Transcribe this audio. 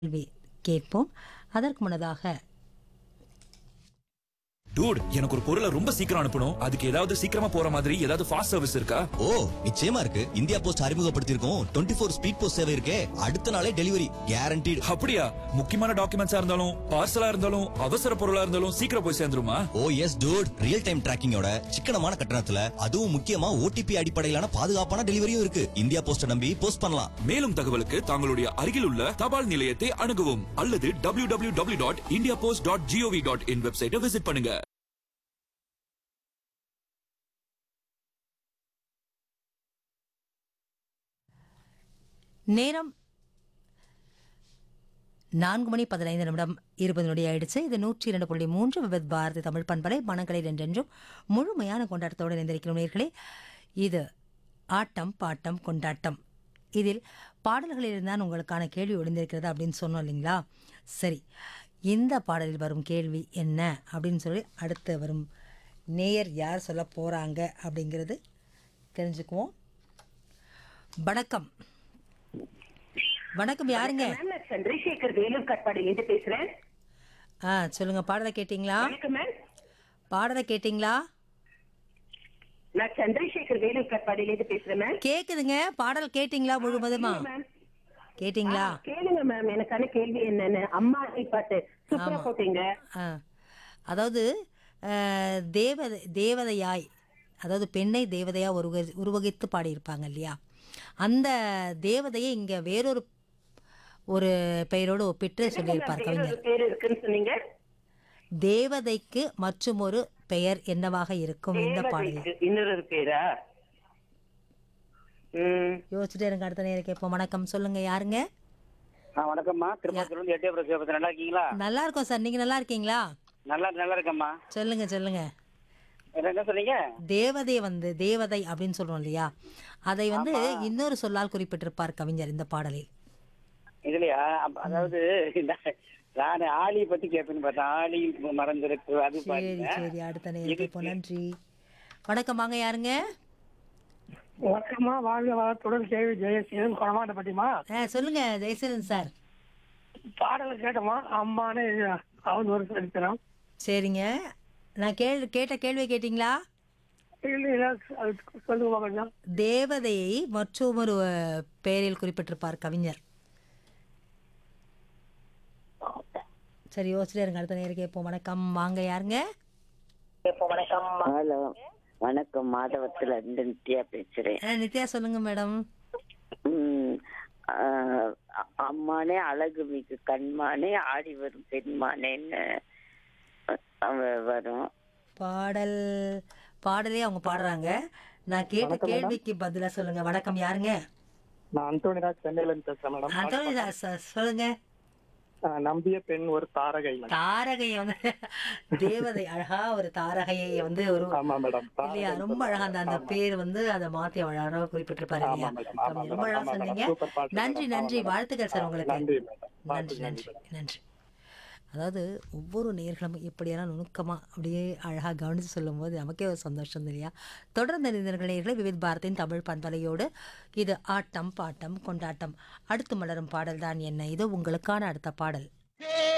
கேள்வி கேட்போம் அதற்கு முன்னதாக டூட் எனக்கு ஒரு பொருளை ரொம்ப சீக்கிரம் அனுப்பணும் அதுக்கு ஏதாவது சீக்கிரமா போற மாதிரி ஏதாவது ஃபாஸ்ட் சர்வீஸ் இருக்கா ஓ நிச்சயமா இருக்கு இந்தியா போஸ்ட் அறிமுகப்படுத்தியிருக்கோம் டுவெண்ட்டி ஃபோர் ஸ்பீட் போஸ்ட் சேவை இருக்கே அடுத்த நாளே டெலிவரி கேரண்டீடு அப்படியா முக்கியமான டாக்குமெண்ட்ஸா இருந்தாலும் பார்சலா இருந்தாலும் அவசர பொருளா இருந்தாலும் சீக்கிரம் போய் சேர்ந்துருமா oh yes dude real time டிராக்கிங்கோட சிக்கனமான கட்டணத்துல அதுவும் முக்கியமா ஓடிபி அடிப்படையிலான பாதுகாப்பான டெலிவரியும் இருக்கு இந்தியா போஸ்ட நம்பி போஸ்ட் பண்ணலாம் மேலும் தகவலுக்கு தங்களுடைய அருகில் உள்ள தபால் நிலையத்தை அணுகவும் அல்லது W W W dot India post dot GOV dot in வெப்சைட்டை விசிட் பண்ணுங்க நேரம் நான்கு மணி பதினைந்து நிமிடம் இருபது நொடி ஆயிடுச்சு இது நூற்றி இரண்டு புள்ளி மூன்று விபத் பாரதி தமிழ் பண்பலை மனங்களில் என்றென்றும் முழுமையான கொண்டாட்டத்தோடு இணைந்திருக்கிறோம் நேர்களே இது ஆட்டம் பாட்டம் கொண்டாட்டம் இதில் பாடல்களில் தான் உங்களுக்கான கேள்வி ஒளிந்திருக்கிறது அப்படின்னு சொன்னோம் இல்லைங்களா சரி இந்த பாடலில் வரும் கேள்வி என்ன அப்படின்னு சொல்லி அடுத்து வரும் நேயர் யார் சொல்ல போகிறாங்க அப்படிங்கிறது தெரிஞ்சுக்குவோம் வணக்கம் வணக்கம் யாருங்க மேம் நான் சந்திரசேகர் வேலூர் கட்பாடியிலிருந்து பேசுறேன் ஆ சொல்லுங்க பாடலை கேட்டிங்களா வணக்கம் மேம் பாடலை கேட்டிங்களா நான் சந்திரசேகர் வேலூர் கட்பாடியிலிருந்து பேசுறேன் மேம் கேக்குதுங்க பாடல் கேட்டிங்களா முழுவதுமா மேம் கேட்டிங்களா கேளுங்க மேம் எனக்கான கேள்வி என்னன்னு அம்மா நீ பாட்டு சூப்பரா போட்டீங்க ஆ அதாவது அஹ், தேவதை தேவதையாய் அதாவது பெண்ணை தேவதையா உருவ உருவகித்து பாடியிருப்பாங்க இல்லையா அந்த தேவதையை இங்க வேறொரு ஒரு பெயரோடு ஒப்பிட்டு சொல்லியிருப்பார் வேற கவிஞர் ஒரு பேர் இருக்குன்னு சொன்னீங்க தேவதைக்கு மற்றும் ஒரு பெயர் என்னவாக இருக்கும் இந்த பாடலில் தேவதைக்கு இன்னொரு ஒரு பேரா ம் யோசிச்சுட்டே இருங்க அடுத்த நேரம் கேட்போம் வணக்கம் சொல்லுங்க யாருங்க ஆ வணக்கம்மா திருப்பத்தூர்லேருந்து எட்டயபுரம் சிவபதி நல்லா இருக்கீங்களா நல்லா இருக்கோம் சார் நீங்க நல்லா இருக்கீங்களா நல்லா நல்லா இருக்கேம்மா சொல்லுங்க சொல்லுங்க வேற என்ன சொன்னீங்க தேவதை வந்து தேவதை அப்படின்னு சொல்றோம் இல்லையா அதை வந்து இன்னொரு சொல்லால் குறிப்பிட்டிருப்பார் கவிஞர் இந்த பாடலில் இதுலயா அப்ப- அதாவது இந்த- நான் ஆளி பத்தி கேட்பேன்னு பார்த்தேன் ஆளி மறந்துருக்கு அது சரி பாருங்க சரி அடுத்த நேரம் கேட்போம் நன்றி வணக்கம் வாங்க யாருங்க வணக்கம்மா வாழ்க வளத்துடன் கேள்வி ஜெயசீலன் கொடமாட்டப்பட்டிமா ஆ சொல்லுங்க ஜெயசீலன் சார் பாடல் கேட்டோமா அம்மானே அவன் ஒரு சரித்திரம் சரிங்க நான் கேள் கேட்ட கேள்வி கேட்டிங்களா இல்ல இல்ல அது சொல்லுங்கம்மா கொஞ்சம் தேவதையை மற்றும் ஒரு பெயரில் குறிப்பிட்டிருப்பார் கவிஞர் சரி யோசிச்சுட்டே இருங்க அடுத்த நேரம் கேட்போம் வணக்கம் வாங்க யாருங்க ஹலோ வணக்கம் மாதவத்துல இருந்து நித்யா பேசுறேன் ஆ, நித்யா சொல்லுங்க மேடம் உம், ஆஹ், அம்மானே அழகு மிகு கண்மானே ஆடி வரும் பெண்மானேன்னு அவ- வரும் பாடல் பாடலே அவங்க பாடுறாங்க நான் கேட்ட கேள்விக்கு பதிலா சொல்லுங்க வணக்கம் யாருங்க நான் அந்தோனிராஜ் சென்னையில இருந்து பேசுறேன் மேடம் அதான் இதா- ச- சொல்லுங்க ஆஹ் நம்பிய பெண் ஒரு தாரகை மேடம் தாரகையை வந்து தேவதை அழகா ஒரு தாரகையை வந்து ஒரு ஆமா மேடம் இல்லையா ரொம்ப அழகா அந்த அந்த பேர் வந்து அதை மாத்தி அழகா குறிப்பிட்டிருப்பாரு இல்லையா ஆமா மேடம், ஆமா கவிஞர் ரொம்ப அழகா மேடம், ஆமா சொன்னீங்க மேடம், சூப்பர் பாட்டு நன்றி மேடம், நன்றி ஆமா வாழ்த்துக்கள் சார் உங்களுக்கு நன்றி மேடம் நன்றி நன்றி நன்றி அதாவது ஒவ்வொரு நேர்களும் எப்படியெல்லாம் நுணுக்கமாக அப்படியே அழகாக கவனித்து சொல்லும்போது நமக்கே ஒரு சந்தோஷம் இல்லையா தொடர்ந்து நேர்களை விவித் பாரதியின் தமிழ் பண்பலையோடு இது ஆட்டம் பாட்டம் கொண்டாட்டம் அடுத்து மலரும் பாடல் தான் என்ன இது உங்களுக்கான அடுத்த பாடல்